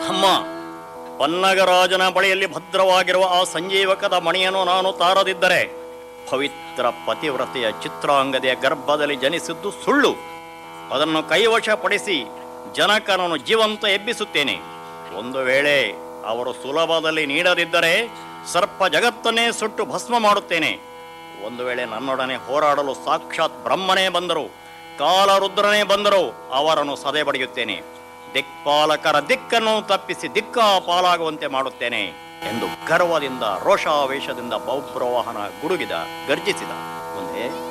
ಅಮ್ಮ ಪನ್ನಗರಾಜನ ಬಳಿಯಲ್ಲಿ ಭದ್ರವಾಗಿರುವ ಆ ಸಂಜೀವಕದ ಮಣಿಯನ್ನು ನಾನು ತಾರದಿದ್ದರೆ ಪವಿತ್ರ ಪತಿವ್ರತೆಯ ಚಿತ್ರಾಂಗದೆಯ ಗರ್ಭದಲ್ಲಿ ಜನಿಸಿದ್ದು ಸುಳ್ಳು ಅದನ್ನು ಕೈವಶಪಡಿಸಿ ಜನಕನನ್ನು ಜೀವಂತ ಎಬ್ಬಿಸುತ್ತೇನೆ ಒಂದು ವೇಳೆ ಅವರು ಸುಲಭದಲ್ಲಿ ನೀಡದಿದ್ದರೆ ಸರ್ಪ ಜಗತ್ತನ್ನೇ ಸುಟ್ಟು ಭಸ್ಮ ಮಾಡುತ್ತೇನೆ ಒಂದು ವೇಳೆ ನನ್ನೊಡನೆ ಹೋರಾಡಲು ಸಾಕ್ಷಾತ್ ಬ್ರಹ್ಮನೇ ಬಂದರು ಕಾಲರುದ್ರನೇ ಬಂದರು ಅವರನ್ನು ಸದೆ ಬಡಿಯುತ್ತೇನೆ ದಿಕ್ಪಾಲಕರ ದಿಕ್ಕನ್ನು ತಪ್ಪಿಸಿ ದಿಕ್ಕಾ ಪಾಲಾಗುವಂತೆ ಮಾಡುತ್ತೇನೆ ಎಂದು ಗರ್ವದಿಂದ ರೋಷಾವೇಶದಿಂದ ಬೌಬ್ರವಾಹನ ಗುಡುಗಿದ ಗರ್ಜಿಸಿದ ಮುಂದೆ